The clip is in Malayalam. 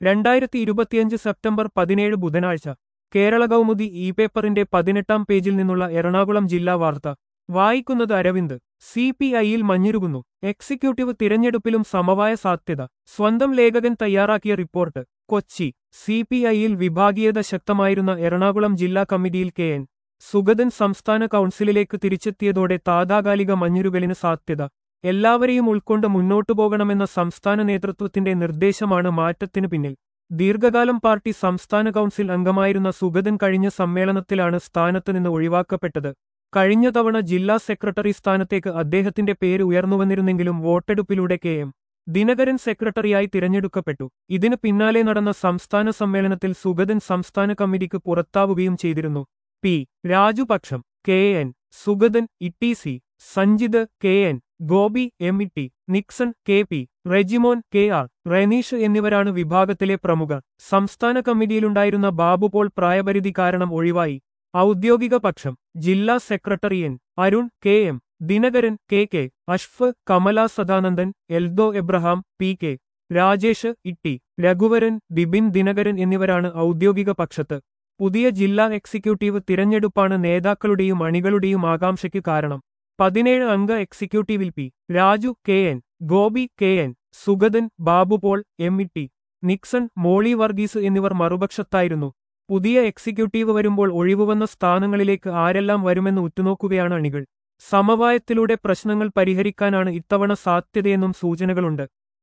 രണ്ടായിരത്തി ഇരുപത്തിയഞ്ച് സെപ്റ്റംബർ പതിനേഴ് ബുധനാഴ്ച കേരള കൗമുദി ഇ പേപ്പറിന്റെ പതിനെട്ടാം പേജിൽ നിന്നുള്ള എറണാകുളം ജില്ലാ വാർത്ത വായിക്കുന്നത് അരവിന്ദ് സി പി ഐയിൽ മഞ്ഞുരുകുന്നു എക്സിക്യൂട്ടീവ് തിരഞ്ഞെടുപ്പിലും സമവായ സാധ്യത സ്വന്തം ലേഖകൻ തയ്യാറാക്കിയ റിപ്പോർട്ട് കൊച്ചി സി പി ഐയിൽ വിഭാഗീയത ശക്തമായിരുന്ന എറണാകുളം ജില്ലാ കമ്മിറ്റിയിൽ കെ എൻ സുഗതൻ സംസ്ഥാന കൗൺസിലിലേക്ക് തിരിച്ചെത്തിയതോടെ താതാകാലിക മഞ്ഞുരുകലിന് സാധ്യത എല്ലാവരെയും ഉൾക്കൊണ്ട് മുന്നോട്ടു പോകണമെന്ന സംസ്ഥാന നേതൃത്വത്തിന്റെ നിർദ്ദേശമാണ് മാറ്റത്തിനു പിന്നിൽ ദീർഘകാലം പാർട്ടി സംസ്ഥാന കൗൺസിൽ അംഗമായിരുന്ന സുഗതൻ കഴിഞ്ഞ സമ്മേളനത്തിലാണ് സ്ഥാനത്ത് നിന്ന് ഒഴിവാക്കപ്പെട്ടത് കഴിഞ്ഞ തവണ ജില്ലാ സെക്രട്ടറി സ്ഥാനത്തേക്ക് അദ്ദേഹത്തിന്റെ പേര് ഉയർന്നുവന്നിരുന്നെങ്കിലും വോട്ടെടുപ്പിലൂടെ കെ എം ദിനകരൻ സെക്രട്ടറിയായി തിരഞ്ഞെടുക്കപ്പെട്ടു ഇതിനു പിന്നാലെ നടന്ന സംസ്ഥാന സമ്മേളനത്തിൽ സുഗതൻ സംസ്ഥാന കമ്മിറ്റിക്ക് പുറത്താവുകയും ചെയ്തിരുന്നു പി രാജുപക്ഷം K N Sugathan T C Sanjith K N Gopi M T Nixon K P Rejimon K R Reneesh എന്നിവരാണ് വിഭാഗത്തിലെ പ്രമുഖർ സംസ്ഥാന കമ്മിറ്റിയിലുണ്ടായിരുന്ന ബാബുപോൾ പ്രായപരിധി കാരണം ഒഴിവായി ഔദ്യോഗിക പക്ഷം ജില്ലാ secretary N Arun K M Dinakaran K K Ashraf Kamala Sadanandan Eldho Abraham P K Rajesh T Raghuvaran Bibin Dinakaran എന്നിവരാണ് ഔദ്യോഗിക പക്ഷത്ത് പുതിയ ജില്ലാ എക്സിക്യൂട്ടീവ് തിരഞ്ഞെടുപ്പാണ് നേതാക്കളുടെയും അണികളുടെയും ആകാംക്ഷയ്ക്ക് കാരണം പതിനേഴ് അംഗ എക്സിക്യൂട്ടീവിൽ P Raju K N Gopi K N Sugathan Babu Paul M E T Nixon Molly Varghese എന്നിവർ മറുപക്ഷത്തായിരുന്നു പുതിയ എക്സിക്യൂട്ടീവ് വരുമ്പോൾ ഒഴിവുവന്ന സ്ഥാനങ്ങളിലേക്ക് ആരെല്ലാം വരുമെന്ന് ഉറ്റുനോക്കുകയാണ് അണികൾ സമവായത്തിലൂടെ പ്രശ്നങ്ങൾ പരിഹരിക്കാനാണ് ഇത്തവണ സാധ്യതയെന്നും സൂചനകളുണ്ട്